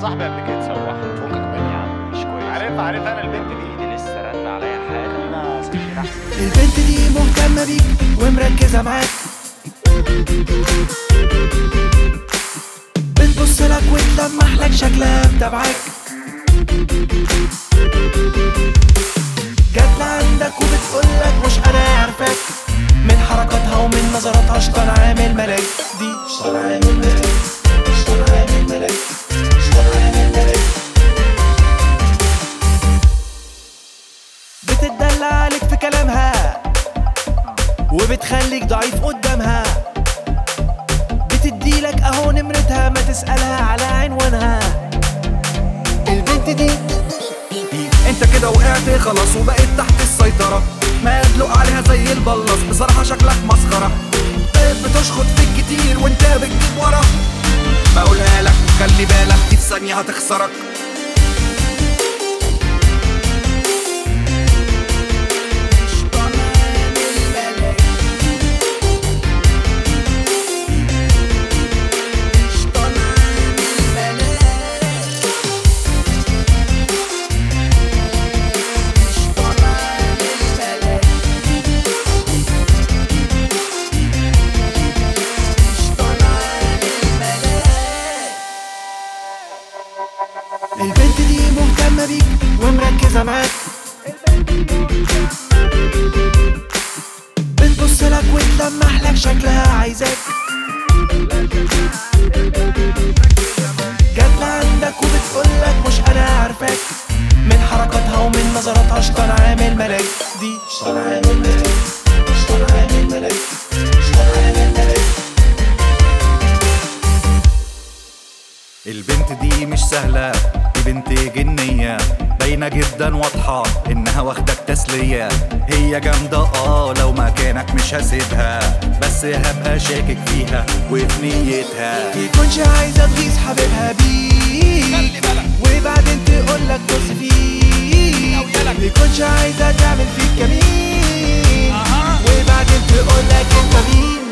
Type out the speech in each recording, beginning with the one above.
صاحبي قبل كده تسوحني فوقك مني يا عم مش كويس عارف عارف انا البنت دي دي لسه رن عليا حالا خلينا سكين احسن البنت دي مهتمة بيك ومركزة معاك بتبص لك وتلمح لك شكلها متابعاك جات لعندك وبتقول لك مش انا عارفاك من حركاتها ومن نظراتها شطان عامل ملاك دي شطان عامل ملاك شطان عامل ملاك شطان عامل ملاك بتدلع عليك في كلامها وبتخليك ضعيف قدامها بتديلك اهو نمرتها ما تسألها على عنوانها البنت دي انت كده وقعت خلاص وبقيت تحت السيطرة ما يدلق عليها زي البلص بصراحة شكلك مسخرة بقيت بتشخط فيك كتير وانت بتجيب ورا بقولها لك خلي بالك دي في ثانية هتخسرك البنت دي مهتمة بيك ومركزة معاك بتبص لك وتلمح لك شكلها عايزاك جات لعندك وبتقول لك مش انا عارفاك من حركاتها ومن نظراتها شطان عامل ملاك دي شطان عامل ملاك شطان عامل ملاك شطان عامل ملاك البنت دي مش سهلة دي بنت جنية باينة جدا واضحة انها واخدك تسلية هي جامدة اه لو مكانك مش هسيبها بس هبقى شاكك فيها وفي نيتها تكونش عايزة تغيظ حبيبها بيك وبعدين تقول لك بص فيك تكونش عايزة تعمل فيك كمين وبعدين تقول لك انت مين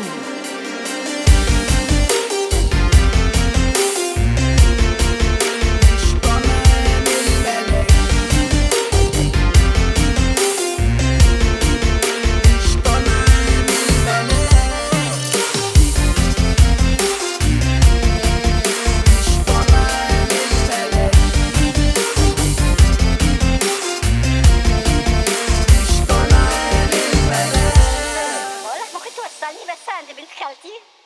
بقولك ممكن توصلني بس عند بنت خالتي